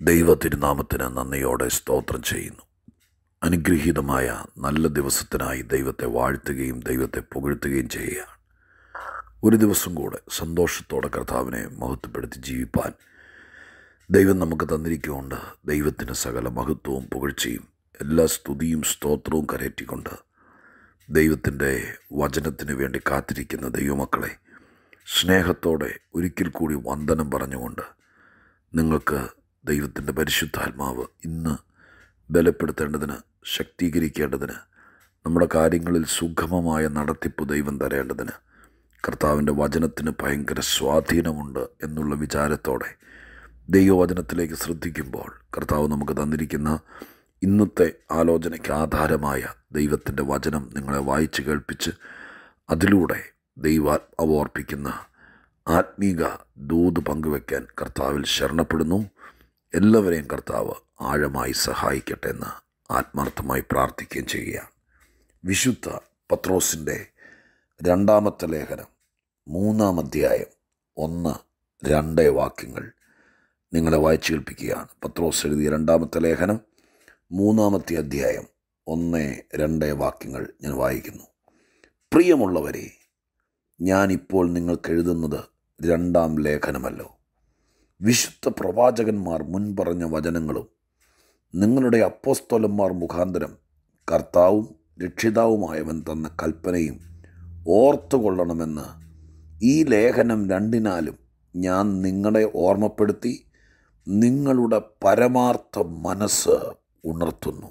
ദൈവ തിരുനാമത്തിന് നന്ദിയോടെ സ്തോത്രം ചെയ്യുന്നു അനുഗ്രഹീതമായ നല്ല ദിവസത്തിനായി ദൈവത്തെ വാഴ്ത്തുകയും ദൈവത്തെ പുകഴ്ത്തുകയും ചെയ്യുകയാണ് ഒരു ദിവസം കൂടെ സന്തോഷത്തോടെ കർത്താവിനെ മഹത്വപ്പെടുത്തി ജീവിപ്പാൻ ദൈവം നമുക്ക് തന്നിരിക്കുകൊണ്ട് ദൈവത്തിന് സകല മഹത്വവും പുകഴ്ചയും എല്ലാ സ്തുതിയും സ്തോത്രവും കരയറ്റിക്കൊണ്ട് ദൈവത്തിൻ്റെ വചനത്തിന് വേണ്ടി കാത്തിരിക്കുന്ന ദൈവമക്കളെ സ്നേഹത്തോടെ ഒരിക്കൽ കൂടി വന്ദനം പറഞ്ഞുകൊണ്ട് നിങ്ങൾക്ക് ദൈവത്തിൻ്റെ പരിശുദ്ധാത്മാവ് ഇന്ന് ബലപ്പെടുത്തേണ്ടതിന് ശക്തീകരിക്കേണ്ടതിന് നമ്മുടെ കാര്യങ്ങളിൽ സുഗമമായ നടത്തിപ്പ് ദൈവം തരേണ്ടതിന് കർത്താവിൻ്റെ വചനത്തിന് ഭയങ്കര സ്വാധീനമുണ്ട് എന്നുള്ള വിചാരത്തോടെ ദൈവവചനത്തിലേക്ക് ശ്രദ്ധിക്കുമ്പോൾ കർത്താവ് നമുക്ക് തന്നിരിക്കുന്ന ഇന്നത്തെ ആലോചനയ്ക്ക് ആധാരമായ ദൈവത്തിൻ്റെ വചനം നിങ്ങളെ വായിച്ച് കേൾപ്പിച്ച് അതിലൂടെ ദൈവാത്മാവ് ഓർപ്പിക്കുന്ന ആത്മീക ദൂത് പങ്കുവെക്കാൻ കർത്താവിൽ ശരണപ്പെടുന്നു എല്ലാവരെയും കർത്താവ് ആഴമായി സഹായിക്കട്ടെ എന്ന് ആത്മാർത്ഥമായി പ്രാർത്ഥിക്കുകയും ചെയ്യുകയാണ് വിശുദ്ധ പത്രോസിൻ്റെ രണ്ടാമത്തെ ലേഖനം മൂന്നാം അധ്യായം ഒന്ന് രണ്ട് വാക്യങ്ങൾ നിങ്ങളെ വായിച്ചു കേൾപ്പിക്കുകയാണ് പത്രോസ് എഴുതിയ രണ്ടാമത്തെ ലേഖനം മൂന്നാമത്തെ അധ്യായം ഒന്ന് രണ്ട് വാക്യങ്ങൾ ഞാൻ വായിക്കുന്നു പ്രിയമുള്ളവരെ ഞാനിപ്പോൾ നിങ്ങൾക്ക് എഴുതുന്നത് രണ്ടാം ലേഖനമല്ലോ വിശുദ്ധ പ്രവാചകന്മാർ മുൻപറഞ്ഞ വചനങ്ങളും നിങ്ങളുടെ അപ്പോസ്തോലന്മാർ മുഖാന്തരം കർത്താവും രക്ഷിതാവുമായവൻ തന്ന കൽപ്പനയും ഓർത്തുകൊള്ളണമെന്ന് ഈ ലേഖനം രണ്ടിനാലും ഞാൻ നിങ്ങളെ ഓർമ്മപ്പെടുത്തി നിങ്ങളുടെ പരമാർത്ഥ മനസ്സ് ഉണർത്തുന്നു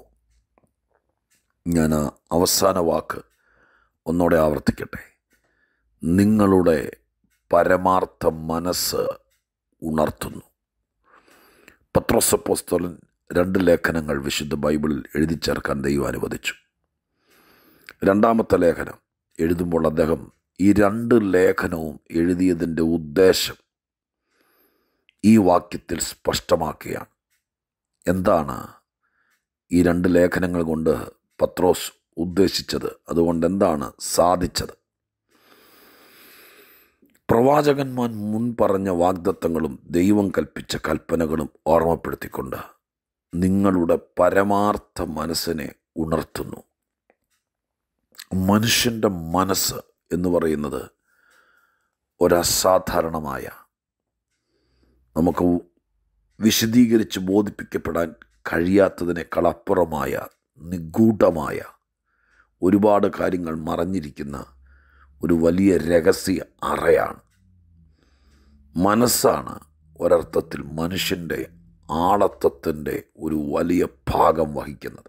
ഞാൻ ആ അവസാന വാക്ക് ഒന്നുകൂടെ ആവർത്തിക്കട്ടെ നിങ്ങളുടെ പരമാർത്ഥ മനസ്സ് ഉണർത്തുന്നു പത്രോസപ്പോസ്തോലൻ രണ്ട് ലേഖനങ്ങൾ വിശുദ്ധ ബൈബിളിൽ എഴുതി ചേർക്കാൻ ദൈവം അനുവദിച്ചു രണ്ടാമത്തെ ലേഖനം എഴുതുമ്പോൾ അദ്ദേഹം ഈ രണ്ട് ലേഖനവും എഴുതിയതിൻ്റെ ഉദ്ദേശം ഈ വാക്യത്തിൽ സ്പഷ്ടമാക്കുകയാണ് എന്താണ് ഈ രണ്ട് ലേഖനങ്ങൾ കൊണ്ട് പത്രോസ് ഉദ്ദേശിച്ചത് അതുകൊണ്ട് എന്താണ് സാധിച്ചത് പ്രവാചകന്മാർ മുൻ പറഞ്ഞ വാഗ്ദത്തങ്ങളും ദൈവം കൽപ്പിച്ച കൽപ്പനകളും ഓർമ്മപ്പെടുത്തിക്കൊണ്ട് നിങ്ങളുടെ പരമാർത്ഥ മനസ്സിനെ ഉണർത്തുന്നു മനുഷ്യൻ്റെ മനസ്സ് എന്ന് പറയുന്നത് ഒരസാധാരണമായ നമുക്ക് വിശദീകരിച്ച് ബോധിപ്പിക്കപ്പെടാൻ കഴിയാത്തതിനേക്കാൾ അപ്പുറമായ നിഗൂഢമായ ഒരുപാട് കാര്യങ്ങൾ മറഞ്ഞിരിക്കുന്ന ഒരു വലിയ രഹസ്യ അറയാണ് മനസ്സാണ് ഒരർത്ഥത്തിൽ മനുഷ്യൻ്റെ ആളത്വത്തിൻ്റെ ഒരു വലിയ ഭാഗം വഹിക്കുന്നത്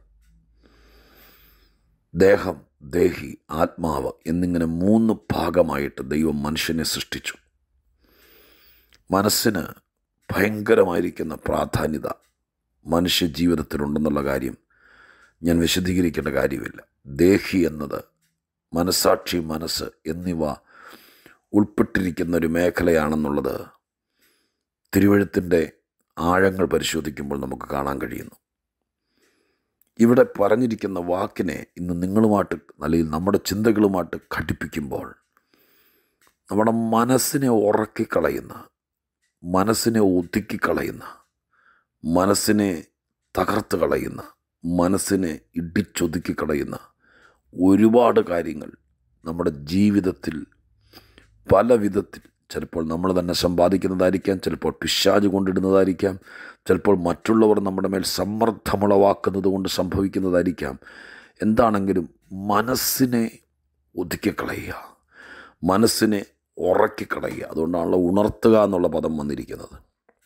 ദേഹം ദേഹി ആത്മാവ് എന്നിങ്ങനെ മൂന്ന് ഭാഗമായിട്ട് ദൈവം മനുഷ്യനെ സൃഷ്ടിച്ചു മനസ്സിന് ഭയങ്കരമായിരിക്കുന്ന പ്രാധാന്യത മനുഷ്യ ജീവിതത്തിലുണ്ടെന്നുള്ള കാര്യം ഞാൻ വിശദീകരിക്കേണ്ട കാര്യമില്ല ദേഹി എന്നത് മനസാക്ഷി മനസ്സ് എന്നിവ ഉൾപ്പെട്ടിരിക്കുന്ന ഒരു മേഖലയാണെന്നുള്ളത് തിരുവഴുത്തിൻ്റെ ആഴങ്ങൾ പരിശോധിക്കുമ്പോൾ നമുക്ക് കാണാൻ കഴിയുന്നു ഇവിടെ പറഞ്ഞിരിക്കുന്ന വാക്കിനെ ഇന്ന് നിങ്ങളുമായിട്ട് അല്ലെങ്കിൽ നമ്മുടെ ചിന്തകളുമായിട്ട് ഘടിപ്പിക്കുമ്പോൾ നമ്മുടെ മനസ്സിനെ ഉറക്കിക്കളയുന്ന മനസ്സിനെ ഒതുക്കിക്കളയുന്ന മനസ്സിനെ തകർത്ത് കളയുന്ന മനസ്സിനെ ഇടിച്ചൊതുക്കി കളയുന്ന ഒരുപാട് കാര്യങ്ങൾ നമ്മുടെ ജീവിതത്തിൽ പല വിധത്തിൽ ചിലപ്പോൾ നമ്മൾ തന്നെ സമ്പാദിക്കുന്നതായിരിക്കാം ചിലപ്പോൾ പിശാജ് കൊണ്ടിടുന്നതായിരിക്കാം ചിലപ്പോൾ മറ്റുള്ളവർ നമ്മുടെ മേൽ സമ്മർദ്ദമുളവാക്കുന്നത് കൊണ്ട് സംഭവിക്കുന്നതായിരിക്കാം എന്താണെങ്കിലും മനസ്സിനെ ഒതുക്കിക്കളയുക മനസ്സിനെ ഉറക്കിക്കളയുക അതുകൊണ്ടാണല്ലോ ഉണർത്തുക എന്നുള്ള പദം വന്നിരിക്കുന്നത്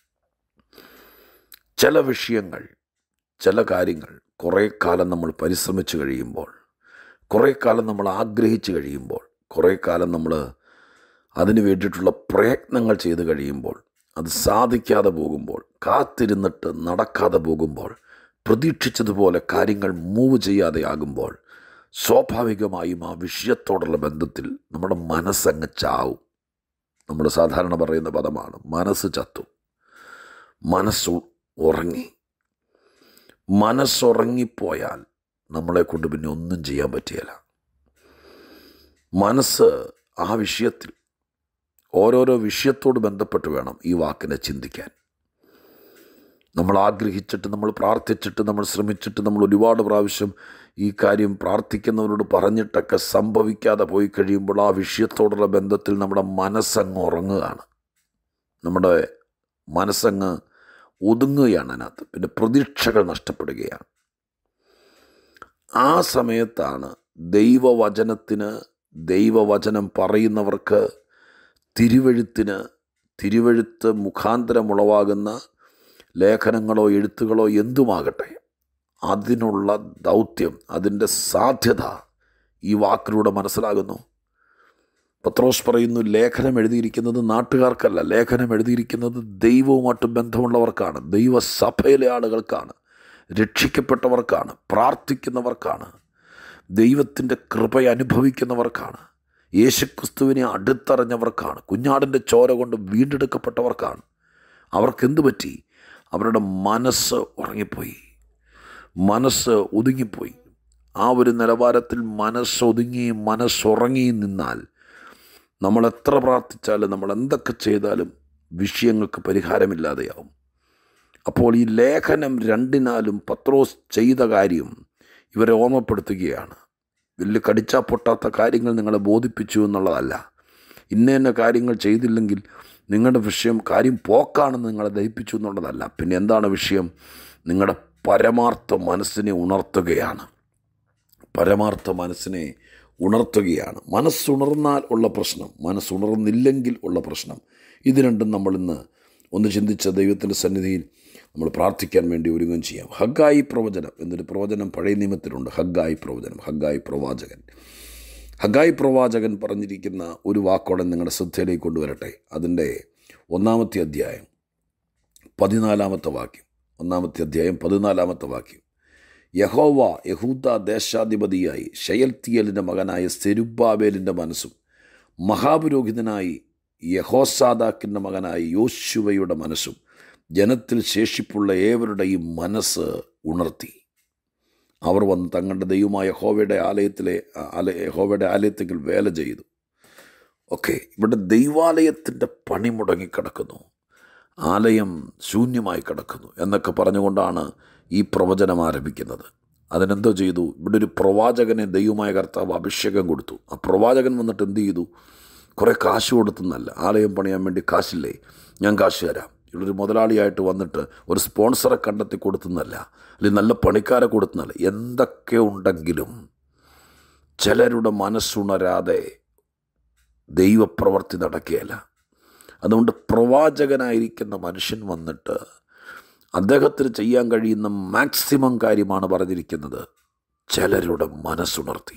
ചില വിഷയങ്ങൾ ചില കാര്യങ്ങൾ കുറേ കാലം നമ്മൾ പരിശ്രമിച്ചു കഴിയുമ്പോൾ കുറേ കാലം നമ്മൾ ആഗ്രഹിച്ചു കഴിയുമ്പോൾ കുറേ കാലം നമ്മൾ അതിന് വേണ്ടിയിട്ടുള്ള പ്രയത്നങ്ങൾ ചെയ്ത് കഴിയുമ്പോൾ അത് സാധിക്കാതെ പോകുമ്പോൾ കാത്തിരുന്നിട്ട് നടക്കാതെ പോകുമ്പോൾ പ്രതീക്ഷിച്ചതുപോലെ കാര്യങ്ങൾ മൂവ് ചെയ്യാതെ ആകുമ്പോൾ സ്വാഭാവികമായും ആ വിഷയത്തോടുള്ള ബന്ധത്തിൽ നമ്മുടെ മനസ്സങ്ങ് ചാവും നമ്മൾ സാധാരണ പറയുന്ന പദമാണ് മനസ്സ് ചത്തു മനസ്സ് ഉറങ്ങി മനസ്സുറങ്ങിപ്പോയാൽ നമ്മളെ കൊണ്ട് പിന്നെ ഒന്നും ചെയ്യാൻ പറ്റിയല്ല മനസ്സ് ആ വിഷയത്തിൽ ഓരോരോ വിഷയത്തോട് ബന്ധപ്പെട്ട് വേണം ഈ വാക്കിനെ ചിന്തിക്കാൻ നമ്മൾ ആഗ്രഹിച്ചിട്ട് നമ്മൾ പ്രാർത്ഥിച്ചിട്ട് നമ്മൾ ശ്രമിച്ചിട്ട് നമ്മൾ ഒരുപാട് പ്രാവശ്യം ഈ കാര്യം പ്രാർത്ഥിക്കുന്നവരോട് പറഞ്ഞിട്ടൊക്കെ സംഭവിക്കാതെ പോയി കഴിയുമ്പോൾ ആ വിഷയത്തോടുള്ള ബന്ധത്തിൽ നമ്മുടെ മനസ്സങ്ങ് ഉറങ്ങുകയാണ് നമ്മുടെ മനസ്സങ്ങ് ഒതുങ്ങുകയാണ് അതിനകത്ത് പിന്നെ പ്രതീക്ഷകൾ നഷ്ടപ്പെടുകയാണ് ആ സമയത്താണ് ദൈവവചനത്തിന് ദൈവവചനം പറയുന്നവർക്ക് തിരുവഴുത്തിന് തിരുവഴുത്ത് മുഖാന്തരമുളവാകുന്ന ലേഖനങ്ങളോ എഴുത്തുകളോ എന്തുമാകട്ടെ അതിനുള്ള ദൗത്യം അതിൻ്റെ സാധ്യത ഈ വാക്കിലൂടെ മനസ്സിലാകുന്നു പത്രോസ് പറയുന്നു ലേഖനം എഴുതിയിരിക്കുന്നത് നാട്ടുകാർക്കല്ല ലേഖനം എഴുതിയിരിക്കുന്നത് ദൈവവുമായിട്ട് ബന്ധമുള്ളവർക്കാണ് ദൈവസഭയിലെ ആളുകൾക്കാണ് രക്ഷിക്കപ്പെട്ടവർക്കാണ് പ്രാർത്ഥിക്കുന്നവർക്കാണ് ദൈവത്തിൻ്റെ കൃപ അനുഭവിക്കുന്നവർക്കാണ് യേശുക്രിസ്തുവിനെ അടുത്തറിഞ്ഞവർക്കാണ് കുഞ്ഞാടിൻ്റെ ചോര കൊണ്ട് വീണ്ടെടുക്കപ്പെട്ടവർക്കാണ് അവർക്കെന്ത് പറ്റി അവരുടെ മനസ്സ് ഉറങ്ങിപ്പോയി മനസ്സ് ഒതുങ്ങിപ്പോയി ആ ഒരു നിലവാരത്തിൽ മനസ്സൊതുങ്ങിയും മനസ്സുറങ്ങിയും നിന്നാൽ നമ്മൾ എത്ര പ്രാർത്ഥിച്ചാലും നമ്മൾ എന്തൊക്കെ ചെയ്താലും വിഷയങ്ങൾക്ക് പരിഹാരമില്ലാതെയാവും അപ്പോൾ ഈ ലേഖനം രണ്ടിനാലും പത്രോസ് ചെയ്ത കാര്യം ഇവരെ ഓർമ്മപ്പെടുത്തുകയാണ് വലിയ കടിച്ചാ പൊട്ടാത്ത കാര്യങ്ങൾ നിങ്ങളെ ബോധിപ്പിച്ചു എന്നുള്ളതല്ല ഇന്ന ഇന്ന കാര്യങ്ങൾ ചെയ്തില്ലെങ്കിൽ നിങ്ങളുടെ വിഷയം കാര്യം പോക്കാണെന്ന് നിങ്ങളെ ദഹിപ്പിച്ചു എന്നുള്ളതല്ല പിന്നെ എന്താണ് വിഷയം നിങ്ങളുടെ പരമാർത്ഥ മനസ്സിനെ ഉണർത്തുകയാണ് പരമാർത്ഥ മനസ്സിനെ ഉണർത്തുകയാണ് മനസ്സുണർന്നാൽ ഉള്ള പ്രശ്നം മനസ്സുണർന്നില്ലെങ്കിൽ ഉള്ള പ്രശ്നം ഇത് രണ്ടും നമ്മൾ ഇന്ന് ഒന്ന് ചിന്തിച്ച ദൈവത്തിൻ്റെ സന്നിധിയിൽ നമ്മൾ പ്രാർത്ഥിക്കാൻ വേണ്ടി ഒരുങ്ങും ചെയ്യാം ഹഗ്ഗായി പ്രവചനം എന്നൊരു പ്രവചനം പഴയ നിയമത്തിലുണ്ട് ഹഗ്ഗായി പ്രവചനം ഹഗ്ഗായി പ്രവാചകൻ ഹഗ്ഗായി പ്രവാചകൻ പറഞ്ഞിരിക്കുന്ന ഒരു വാക്കോടെ നിങ്ങളുടെ ശ്രദ്ധയിലേക്ക് കൊണ്ടുവരട്ടെ അതിൻ്റെ ഒന്നാമത്തെ അധ്യായം പതിനാലാമത്തെ വാക്യം ഒന്നാമത്തെ അധ്യായം പതിനാലാമത്തെ വാക്യം യഹോവ യഹൂദ ദേശാധിപതിയായി ഷയൽത്തിയലിൻ്റെ മകനായ സെരുബാബേലിൻ്റെ മനസ്സും മഹാപുരോഹിതനായി യഹോസാദാക്കിൻ്റെ മകനായ യോശുവയുടെ മനസ്സും ജനത്തിൽ ശേഷിപ്പുള്ള ഏവരുടെയും മനസ്സ് ഉണർത്തി അവർ വന്ന് തങ്ങളുടെ ദൈവമായ യഹോവയുടെ ആലയത്തിലെ ആലയ യഹോവയുടെ ആലയത്തിൽ വേല ചെയ്തു ഓക്കെ ഇവിടെ ദൈവാലയത്തിൻ്റെ പണി മുടങ്ങിക്കിടക്കുന്നു ആലയം ശൂന്യമായി കിടക്കുന്നു എന്നൊക്കെ പറഞ്ഞുകൊണ്ടാണ് ഈ പ്രവചനം ആരംഭിക്കുന്നത് അതിനെന്തോ ചെയ്തു ഇവിടെ ഒരു പ്രവാചകനെ ദൈവമായ കർത്താവ് അഭിഷേകം കൊടുത്തു ആ പ്രവാചകൻ വന്നിട്ട് എന്ത് ചെയ്തു കുറേ കാശ് കൊടുത്തെന്നല്ല ആലയം പണിയാൻ വേണ്ടി കാശില്ലേ ഞാൻ കാശ് തരാം ഇവിടെ ഒരു മുതലാളിയായിട്ട് വന്നിട്ട് ഒരു സ്പോൺസറെ കണ്ടെത്തി കൊടുത്തെന്നല്ല അല്ലെങ്കിൽ നല്ല പണിക്കാരെ കൊടുത്തെന്നല്ല എന്തൊക്കെ ഉണ്ടെങ്കിലും ചിലരുടെ മനസ്സുണരാതെ ദൈവപ്രവർത്തി നടക്കുകയല്ല അതുകൊണ്ട് പ്രവാചകനായിരിക്കുന്ന മനുഷ്യൻ വന്നിട്ട് അദ്ദേഹത്തിന് ചെയ്യാൻ കഴിയുന്ന മാക്സിമം കാര്യമാണ് പറഞ്ഞിരിക്കുന്നത് ചിലരുടെ മനസ്സുണർത്തി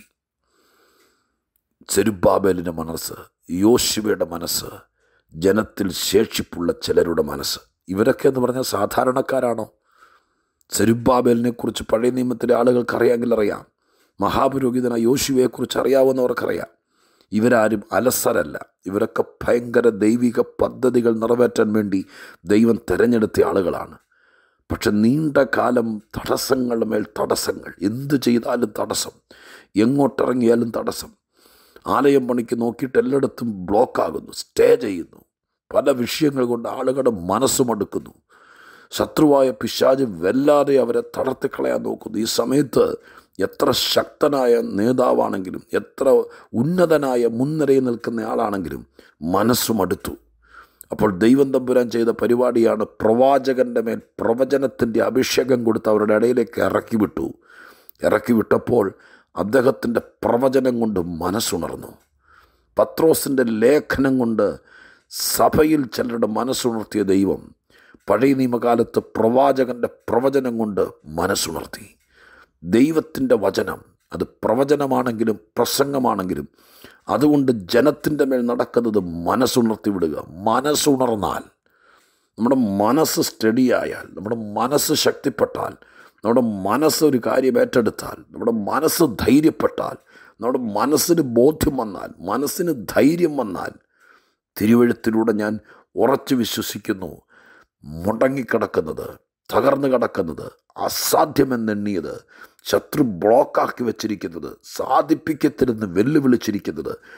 ചെരുബാബേലിൻ്റെ മനസ്സ് യോശുവയുടെ മനസ്സ് ജനത്തിൽ ശേഷിപ്പുള്ള ചിലരുടെ മനസ്സ് ഇവരൊക്കെ എന്ന് പറഞ്ഞാൽ സാധാരണക്കാരാണോ സെരുബാബേലിനെ കുറിച്ച് പഴയ നിയമത്തിലെ ആളുകൾക്ക് അറിയാമെങ്കിൽ അറിയാം മഹാപുരോഹിതന യോശുവയെക്കുറിച്ച് അറിയാവുന്നവർക്കറിയാം ഇവരാരും അലസരല്ല ഇവരൊക്കെ ഭയങ്കര ദൈവിക പദ്ധതികൾ നിറവേറ്റാൻ വേണ്ടി ദൈവം തിരഞ്ഞെടുത്ത ആളുകളാണ് പക്ഷെ നീണ്ട കാലം തടസ്സങ്ങളുടെ മേൽ തടസ്സങ്ങൾ എന്തു ചെയ്താലും തടസ്സം എങ്ങോട്ടിറങ്ങിയാലും തടസ്സം ആലയം പണിക്ക് നോക്കിയിട്ട് എല്ലായിടത്തും ബ്ലോക്കാകുന്നു സ്റ്റേ ചെയ്യുന്നു പല വിഷയങ്ങൾ കൊണ്ട് ആളുകളുടെ മനസ്സുമടുക്കുന്നു ശത്രുവായ പിശാജ് വല്ലാതെ അവരെ തളർത്തിക്കളയാൻ നോക്കുന്നു ഈ സമയത്ത് എത്ര ശക്തനായ നേതാവാണെങ്കിലും എത്ര ഉന്നതനായ മുൻനിരയിൽ നിൽക്കുന്ന ആളാണെങ്കിലും മനസ്സുമടുത്തു അപ്പോൾ ദൈവം തമ്പുരാൻ ചെയ്ത പരിപാടിയാണ് പ്രവാചകൻ്റെ മേൽ പ്രവചനത്തിൻ്റെ അഭിഷേകം കൊടുത്ത് അവരുടെ ഇടയിലേക്ക് ഇറക്കി വിട്ടു ഇറക്കി വിട്ടപ്പോൾ അദ്ദേഹത്തിൻ്റെ പ്രവചനം കൊണ്ട് മനസ്സുണർന്നു പത്രോസിൻ്റെ ലേഖനം കൊണ്ട് സഭയിൽ ചിലരുടെ മനസ്സുണർത്തിയ ദൈവം പഴയ നിയമകാലത്ത് പ്രവാചകൻ്റെ പ്രവചനം കൊണ്ട് മനസ്സുണർത്തി ദൈവത്തിൻ്റെ വചനം അത് പ്രവചനമാണെങ്കിലും പ്രസംഗമാണെങ്കിലും അതുകൊണ്ട് ജനത്തിൻ്റെ മേൽ നടക്കുന്നത് മനസ്സുണർത്തി വിടുക മനസ്സുണർന്നാൽ നമ്മുടെ മനസ്സ് സ്റ്റഡിയായാൽ നമ്മുടെ മനസ്സ് ശക്തിപ്പെട്ടാൽ നമ്മുടെ മനസ്സ് ഒരു കാര്യം ഏറ്റെടുത്താൽ നമ്മുടെ മനസ്സ് ധൈര്യപ്പെട്ടാൽ നമ്മുടെ മനസ്സിന് ബോധ്യം വന്നാൽ മനസ്സിന് ധൈര്യം വന്നാൽ തിരുവഴുത്തിലൂടെ ഞാൻ ഉറച്ചു വിശ്വസിക്കുന്നു മുടങ്ങിക്കിടക്കുന്നത് തകർന്നു കിടക്കുന്നത് അസാധ്യമെന്നെണ്ണിയത് ശത്രു ബ്ലോക്കാക്കി വച്ചിരിക്കുന്നത് സാധിപ്പിക്കത്തില്ലെന്ന് വെല്ലുവിളിച്ചിരിക്കുന്നത്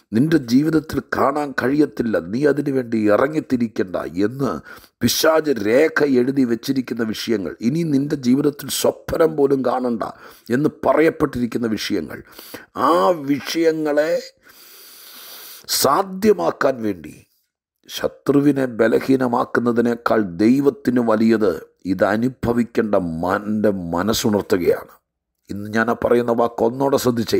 നിന്റെ ജീവിതത്തിൽ കാണാൻ കഴിയത്തില്ല നീ അതിനു വേണ്ടി ഇറങ്ങിത്തിരിക്കണ്ട എന്ന് പിശാജ് രേഖ എഴുതി വെച്ചിരിക്കുന്ന വിഷയങ്ങൾ ഇനി നിന്റെ ജീവിതത്തിൽ സ്വപ്നം പോലും കാണണ്ട എന്ന് പറയപ്പെട്ടിരിക്കുന്ന വിഷയങ്ങൾ ആ വിഷയങ്ങളെ സാധ്യമാക്കാൻ വേണ്ടി ശത്രുവിനെ ബലഹീനമാക്കുന്നതിനേക്കാൾ ദൈവത്തിന് വലിയത് ഇത് അനുഭവിക്കേണ്ട എൻ്റെ മനസ്സുണർത്തുകയാണ് ഇന്ന് ഞാൻ ആ പറയുന്ന വാക്ക് ഒന്നോടെ ശ്രദ്ധിച്ചേ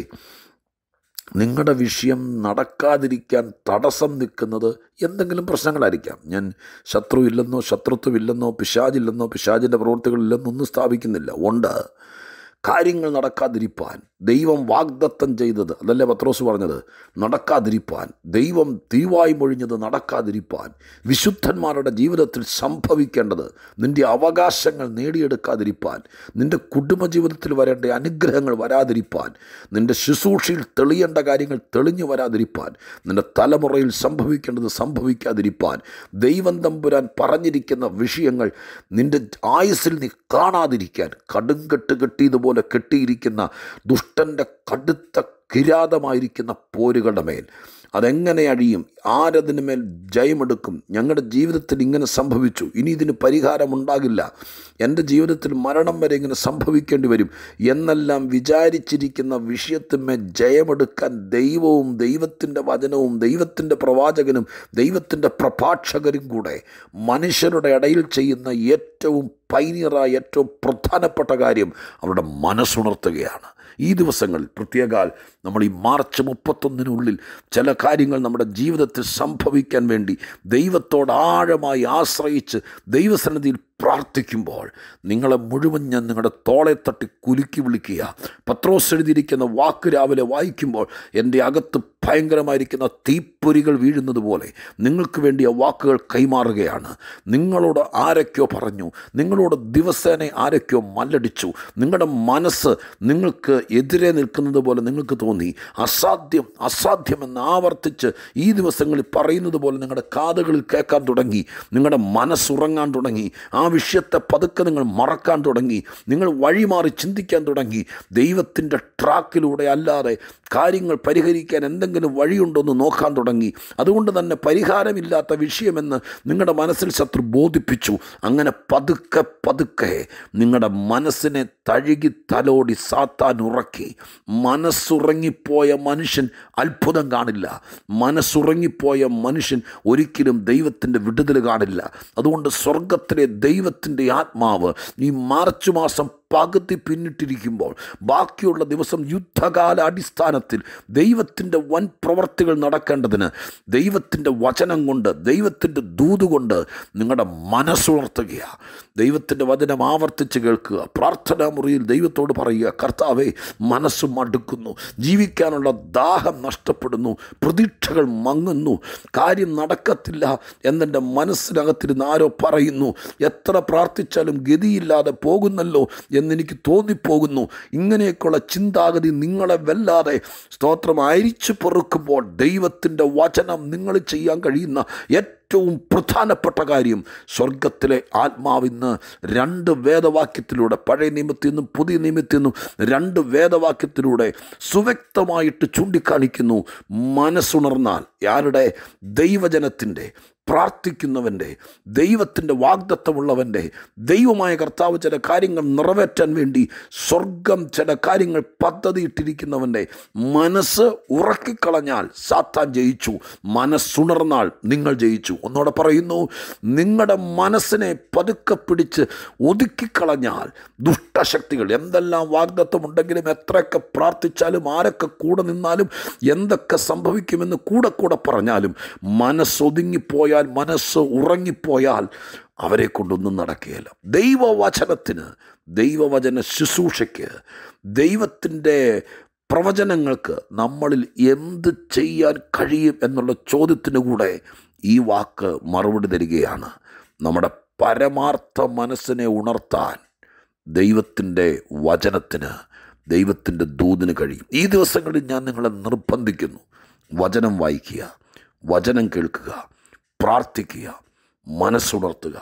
നിങ്ങളുടെ വിഷയം നടക്കാതിരിക്കാൻ തടസ്സം നിൽക്കുന്നത് എന്തെങ്കിലും പ്രശ്നങ്ങളായിരിക്കാം ഞാൻ ശത്രു ഇല്ലെന്നോ ശത്രുത്വമില്ലെന്നോ പിശാജില്ലെന്നോ പിശാജിൻ്റെ പ്രവൃത്തികളില്ലെന്നോ ഒന്നും സ്ഥാപിക്കുന്നില്ല ഉണ്ട് കാര്യങ്ങൾ നടക്കാതിരിപ്പാൻ ദൈവം വാഗ്ദത്തം ചെയ്തത് അതല്ലേ പത്രോസ് പറഞ്ഞത് നടക്കാതിരിപ്പാൻ ദൈവം തീവായി മൊഴിഞ്ഞത് നടക്കാതിരിപ്പാൻ വിശുദ്ധന്മാരുടെ ജീവിതത്തിൽ സംഭവിക്കേണ്ടത് നിൻ്റെ അവകാശങ്ങൾ നേടിയെടുക്കാതിരിപ്പാൻ നിൻ്റെ കുടുംബജീവിതത്തിൽ വരേണ്ട അനുഗ്രഹങ്ങൾ വരാതിരിപ്പാൻ നിൻ്റെ ശുശ്രൂഷയിൽ തെളിയേണ്ട കാര്യങ്ങൾ തെളിഞ്ഞു വരാതിരിപ്പാൻ നിൻ്റെ തലമുറയിൽ സംഭവിക്കേണ്ടത് സംഭവിക്കാതിരിപ്പാൻ ദൈവം തമ്പുരാൻ പറഞ്ഞിരിക്കുന്ന വിഷയങ്ങൾ നിൻ്റെ ആയുസ്സിൽ നീ കാണാതിരിക്കാൻ കടുങ്കെട്ട് കെട്ടിയതുപോലെ കെട്ടിയിരിക്കുന്ന ദുഷ്ടൻ്റെ കടുത്ത കിരാതമായിരിക്കുന്ന പോരുകളുടെ മേൽ അതെങ്ങനെ അഴിയും ആരതിന് മേൽ ജയമെടുക്കും ഞങ്ങളുടെ ജീവിതത്തിൽ ഇങ്ങനെ സംഭവിച്ചു ഇനി ഇതിന് പരിഹാരമുണ്ടാകില്ല എൻ്റെ ജീവിതത്തിൽ മരണം വരെ ഇങ്ങനെ സംഭവിക്കേണ്ടി വരും എന്നെല്ലാം വിചാരിച്ചിരിക്കുന്ന വിഷയത്തിന്മേൽ ജയമെടുക്കാൻ ദൈവവും ദൈവത്തിൻ്റെ വചനവും ദൈവത്തിൻ്റെ പ്രവാചകനും ദൈവത്തിൻ്റെ പ്രഭാഷകരും കൂടെ മനുഷ്യരുടെ ഇടയിൽ ചെയ്യുന്ന ഏറ്റവും പൈനിയറായ ഏറ്റവും പ്രധാനപ്പെട്ട കാര്യം അവരുടെ മനസ്സുണർത്തുകയാണ് ഈ ദിവസങ്ങളിൽ പ്രത്യേകാൽ നമ്മൾ ഈ മാർച്ച് മുപ്പത്തൊന്നിനുള്ളിൽ ചില കാര്യങ്ങൾ നമ്മുടെ ജീവിതത്തിൽ സംഭവിക്കാൻ വേണ്ടി ദൈവത്തോട് ആഴമായി ആശ്രയിച്ച് ദൈവസന്നിധിയിൽ പ്രാർത്ഥിക്കുമ്പോൾ നിങ്ങളെ മുഴുവൻ ഞാൻ നിങ്ങളുടെ തോളെ തട്ടി കുലുക്കി വിളിക്കുക പത്രോസ് എഴുതിയിരിക്കുന്ന വാക്ക് രാവിലെ വായിക്കുമ്പോൾ എൻ്റെ അകത്ത് ഭയങ്കരമായിരിക്കുന്ന തീപ്പൊരികൾ വീഴുന്നത് പോലെ നിങ്ങൾക്ക് വേണ്ടി ആ വാക്കുകൾ കൈമാറുകയാണ് നിങ്ങളോട് ആരൊക്കെയോ പറഞ്ഞു നിങ്ങളോട് ദിവസേന ആരൊക്കെയോ മല്ലടിച്ചു നിങ്ങളുടെ മനസ്സ് നിങ്ങൾക്ക് എതിരെ നിൽക്കുന്നത് പോലെ നിങ്ങൾക്ക് തോന്നി അസാധ്യം അസാധ്യമെന്ന് ആവർത്തിച്ച് ഈ ദിവസങ്ങളിൽ പറയുന്നത് പോലെ നിങ്ങളുടെ കാതുകളിൽ കേൾക്കാൻ തുടങ്ങി നിങ്ങളുടെ മനസ്സുറങ്ങാൻ തുടങ്ങി ആ വിഷയത്തെ പതുക്കെ നിങ്ങൾ മറക്കാൻ തുടങ്ങി നിങ്ങൾ വഴിമാറി ചിന്തിക്കാൻ തുടങ്ങി ദൈവത്തിൻ്റെ ട്രാക്കിലൂടെ അല്ലാതെ കാര്യങ്ങൾ പരിഹരിക്കാൻ എന്തെങ്കിലും വഴിയുണ്ടോ എന്ന് നോക്കാൻ തുടങ്ങി അതുകൊണ്ട് തന്നെ പരിഹാരമില്ലാത്ത വിഷയമെന്ന് നിങ്ങളുടെ മനസ്സിൽ ശത്രു ബോധിപ്പിച്ചു അങ്ങനെ പതുക്കെ പതുക്കെ നിങ്ങളുടെ മനസ്സിനെ തഴുകി തലോടി സാത്താൻ ഉറക്കി മനസ്സുറങ്ങിപ്പോയ മനുഷ്യൻ അത്ഭുതം കാണില്ല മനസ്സുറങ്ങിപ്പോയ മനുഷ്യൻ ഒരിക്കലും ദൈവത്തിൻ്റെ വിടുതൽ കാണില്ല അതുകൊണ്ട് സ്വർഗത്തിലെ ദൈവത്തിൻ്റെ ആത്മാവ് ഈ മാർച്ച് മാസം പകുതി പിന്നിട്ടിരിക്കുമ്പോൾ ബാക്കിയുള്ള ദിവസം യുദ്ധകാല അടിസ്ഥാനത്തിൽ ദൈവത്തിൻ്റെ വൻ പ്രവർത്തികൾ നടക്കേണ്ടതിന് ദൈവത്തിൻ്റെ വചനം കൊണ്ട് ദൈവത്തിൻ്റെ ദൂത് കൊണ്ട് നിങ്ങളുടെ മനസ്സുണർത്തുകയാണ് ദൈവത്തിൻ്റെ വചനം ആവർത്തിച്ച് കേൾക്കുക പ്രാർത്ഥനാ മുറിയിൽ ദൈവത്തോട് പറയുക കർത്താവെ മനസ്സ് മടുക്കുന്നു ജീവിക്കാനുള്ള ദാഹം നഷ്ടപ്പെടുന്നു പ്രതീക്ഷകൾ മങ്ങുന്നു കാര്യം നടക്കത്തില്ല എന്നെൻ്റെ മനസ്സിനകത്തിരുന്ന് ആരോ പറയുന്നു എത്ര പ്രാർത്ഥിച്ചാലും ഗതിയില്ലാതെ പോകുന്നല്ലോ എന്നെനിക്ക് തോന്നിപ്പോകുന്നു ഇങ്ങനെയൊക്കെയുള്ള ചിന്താഗതി നിങ്ങളെ വല്ലാതെ സ്തോത്രം അരിച്ചു പൊറുക്കുമ്പോൾ ദൈവത്തിൻ്റെ വചനം നിങ്ങൾ ചെയ്യാൻ കഴിയുന്ന ഏറ്റവും പ്രധാനപ്പെട്ട കാര്യം സ്വർഗത്തിലെ ആത്മാവിന്ന് രണ്ട് വേദവാക്യത്തിലൂടെ പഴയ നിയമത്തിൽ നിന്നും പുതിയ നിയമത്തിൽ നിന്നും രണ്ട് വേദവാക്യത്തിലൂടെ സുവ്യക്തമായിട്ട് ചൂണ്ടിക്കാണിക്കുന്നു മനസ്സുണർന്നാൽ ആരുടെ ദൈവജനത്തിൻ്റെ പ്രാർത്ഥിക്കുന്നവൻ്റെ ദൈവത്തിൻ്റെ വാഗ്ദത്തമുള്ളവൻ്റെ ദൈവമായ കർത്താവ് ചില കാര്യങ്ങൾ നിറവേറ്റാൻ വേണ്ടി സ്വർഗം ചില കാര്യങ്ങൾ പദ്ധതിയിട്ടിരിക്കുന്നവൻ്റെ മനസ്സ് ഉറക്കിക്കളഞ്ഞാൽ സാത്താൻ ജയിച്ചു മനസ്സുണർന്നാൽ നിങ്ങൾ ജയിച്ചു ഒന്നോടെ പറയുന്നു നിങ്ങളുടെ മനസ്സിനെ പതുക്കെ പിടിച്ച് ഒതുക്കിക്കളഞ്ഞാൽ ദുഷ്ടശക്തികൾ എന്തെല്ലാം വാഗ്ദത്തമുണ്ടെങ്കിലും എത്രയൊക്കെ പ്രാർത്ഥിച്ചാലും ആരൊക്കെ കൂടെ നിന്നാലും എന്തൊക്കെ സംഭവിക്കുമെന്ന് കൂടെ കൂടെ പറഞ്ഞാലും മനസ്സൊതുങ്ങിപ്പോയാൽ മനസ്സ് ഉറങ്ങിപ്പോയാൽ അവരെ കൊണ്ടൊന്നും നടക്കുകയില്ല ദൈവവചനത്തിന് ദൈവവചന ശുശ്രൂഷയ്ക്ക് ദൈവത്തിൻ്റെ പ്രവചനങ്ങൾക്ക് നമ്മളിൽ എന്ത് ചെയ്യാൻ കഴിയും എന്നുള്ള ചോദ്യത്തിന് കൂടെ ഈ വാക്ക് മറുപടി തരികയാണ് നമ്മുടെ പരമാർത്ഥ മനസ്സിനെ ഉണർത്താൻ ദൈവത്തിൻ്റെ വചനത്തിന് ദൈവത്തിൻ്റെ ദൂതിന് കഴിയും ഈ ദിവസങ്ങളിൽ ഞാൻ നിങ്ങളെ നിർബന്ധിക്കുന്നു വചനം വായിക്കുക വചനം കേൾക്കുക പ്രാർത്ഥിക്കുക മനസ്സുണർത്തുക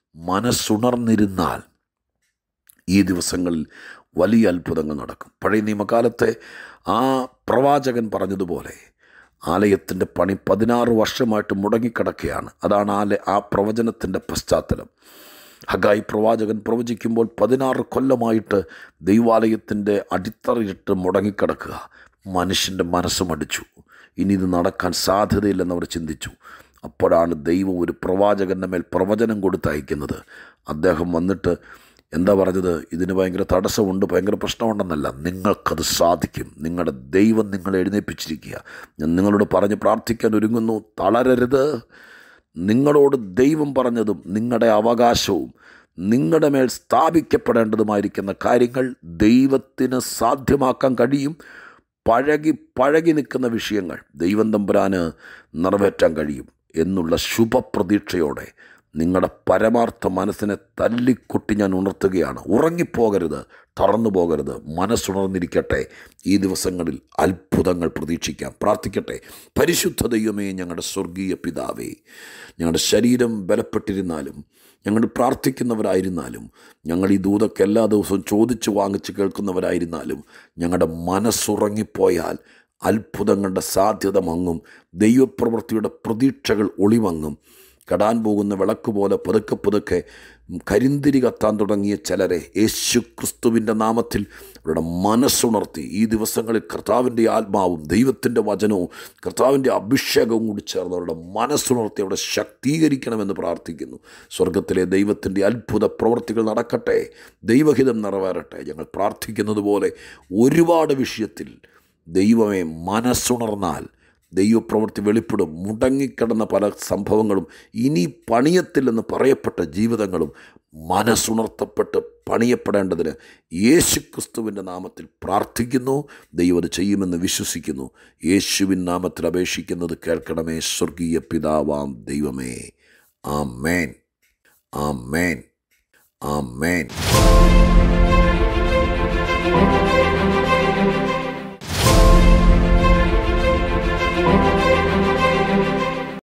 മനസ്സുണർന്നിരുന്നാൽ ഈ ദിവസങ്ങളിൽ വലിയ അത്ഭുതങ്ങൾ നടക്കും പഴയ നിയമകാലത്തെ ആ പ്രവാചകൻ പറഞ്ഞതുപോലെ ആലയത്തിൻ്റെ പണി പതിനാറ് വർഷമായിട്ട് മുടങ്ങിക്കിടക്കുകയാണ് അതാണ് ആല ആ പ്രവചനത്തിൻ്റെ പശ്ചാത്തലം ഹഗായി പ്രവാചകൻ പ്രവചിക്കുമ്പോൾ പതിനാറ് കൊല്ലമായിട്ട് ദൈവാലയത്തിൻ്റെ അടിത്തറയിട്ട് മുടങ്ങിക്കിടക്കുക മനുഷ്യൻ്റെ മനസ്സ് മടിച്ചു ഇനി ഇത് നടക്കാൻ സാധ്യതയില്ലെന്ന് അവർ ചിന്തിച്ചു അപ്പോഴാണ് ദൈവം ഒരു പ്രവാചകൻ്റെ മേൽ പ്രവചനം കൊടുത്തയക്കുന്നത് അദ്ദേഹം വന്നിട്ട് എന്താ പറഞ്ഞത് ഇതിന് ഭയങ്കര തടസ്സമുണ്ട് ഭയങ്കര പ്രശ്നമുണ്ടെന്നല്ല നിങ്ങൾക്കത് സാധിക്കും നിങ്ങളുടെ ദൈവം നിങ്ങളെ എഴുന്നേൽപ്പിച്ചിരിക്കുക ഞാൻ നിങ്ങളോട് പറഞ്ഞ് പ്രാർത്ഥിക്കാൻ ഒരുങ്ങുന്നു തളരരുത് നിങ്ങളോട് ദൈവം പറഞ്ഞതും നിങ്ങളുടെ അവകാശവും നിങ്ങളുടെ മേൽ സ്ഥാപിക്കപ്പെടേണ്ടതുമായിരിക്കുന്ന കാര്യങ്ങൾ ദൈവത്തിന് സാധ്യമാക്കാൻ കഴിയും പഴകി പഴകി നിൽക്കുന്ന വിഷയങ്ങൾ ദൈവം തമ്പുരാന് നിറവേറ്റാൻ കഴിയും എന്നുള്ള ശുഭപ്രതീക്ഷയോടെ നിങ്ങളുടെ പരമാർത്ഥ മനസ്സിനെ തല്ലിക്കൊട്ടി ഞാൻ ഉണർത്തുകയാണ് ഉറങ്ങിപ്പോകരുത് തറന്നു പോകരുത് മനസ്സുണർന്നിരിക്കട്ടെ ഈ ദിവസങ്ങളിൽ അത്ഭുതങ്ങൾ പ്രതീക്ഷിക്കാം പ്രാർത്ഥിക്കട്ടെ പരിശുദ്ധ ദൈവമേ ഞങ്ങളുടെ സ്വർഗീയ പിതാവേ ഞങ്ങളുടെ ശരീരം ബലപ്പെട്ടിരുന്നാലും ഞങ്ങൾ പ്രാർത്ഥിക്കുന്നവരായിരുന്നാലും ഞങ്ങൾ ഈ ദൂതൊക്കെ എല്ലാ ദിവസവും ചോദിച്ച് വാങ്ങിച്ച് കേൾക്കുന്നവരായിരുന്നാലും ഞങ്ങളുടെ മനസ്സുറങ്ങിപ്പോയാൽ അത്ഭുതങ്ങളുടെ സാധ്യത മങ്ങും ദൈവപ്രവൃത്തിയുടെ പ്രതീക്ഷകൾ ഒളിമങ്ങും കടാൻ പോകുന്ന വിളക്ക് പോലെ പതുക്കെ പതുക്കെ കരിന്തിരി കത്താൻ തുടങ്ങിയ ചിലരെ യേശു ക്രിസ്തുവിൻ്റെ നാമത്തിൽ അവരുടെ മനസ്സുണർത്തി ഈ ദിവസങ്ങളിൽ കർത്താവിൻ്റെ ആത്മാവും ദൈവത്തിൻ്റെ വചനവും കർത്താവിൻ്റെ അഭിഷേകവും കൂടി ചേർന്ന് അവരുടെ മനസ്സുണർത്തി അവിടെ ശക്തീകരിക്കണമെന്ന് പ്രാർത്ഥിക്കുന്നു സ്വർഗത്തിലെ ദൈവത്തിൻ്റെ അത്ഭുത പ്രവൃത്തികൾ നടക്കട്ടെ ദൈവഹിതം നിറവേറട്ടെ ഞങ്ങൾ പ്രാർത്ഥിക്കുന്നത് പോലെ ഒരുപാട് വിഷയത്തിൽ ദൈവമേ മനസ്സുണർന്നാൽ ദൈവപ്രവൃത്തി വെളിപ്പെടും മുടങ്ങിക്കിടന്ന പല സംഭവങ്ങളും ഇനി പണിയത്തില്ലെന്ന് പറയപ്പെട്ട ജീവിതങ്ങളും മനസ്സുണർത്തപ്പെട്ട് പണിയപ്പെടേണ്ടതിന് യേശു ക്രിസ്തുവിൻ്റെ നാമത്തിൽ പ്രാർത്ഥിക്കുന്നു ദൈവം അത് ചെയ്യുമെന്ന് വിശ്വസിക്കുന്നു യേശുവിൻ നാമത്തിൽ അപേക്ഷിക്കുന്നത് കേൾക്കണമേ സ്വർഗീയ പിതാവാം ദൈവമേ ആ മേൻ ആ മേൻ ആ മേൻ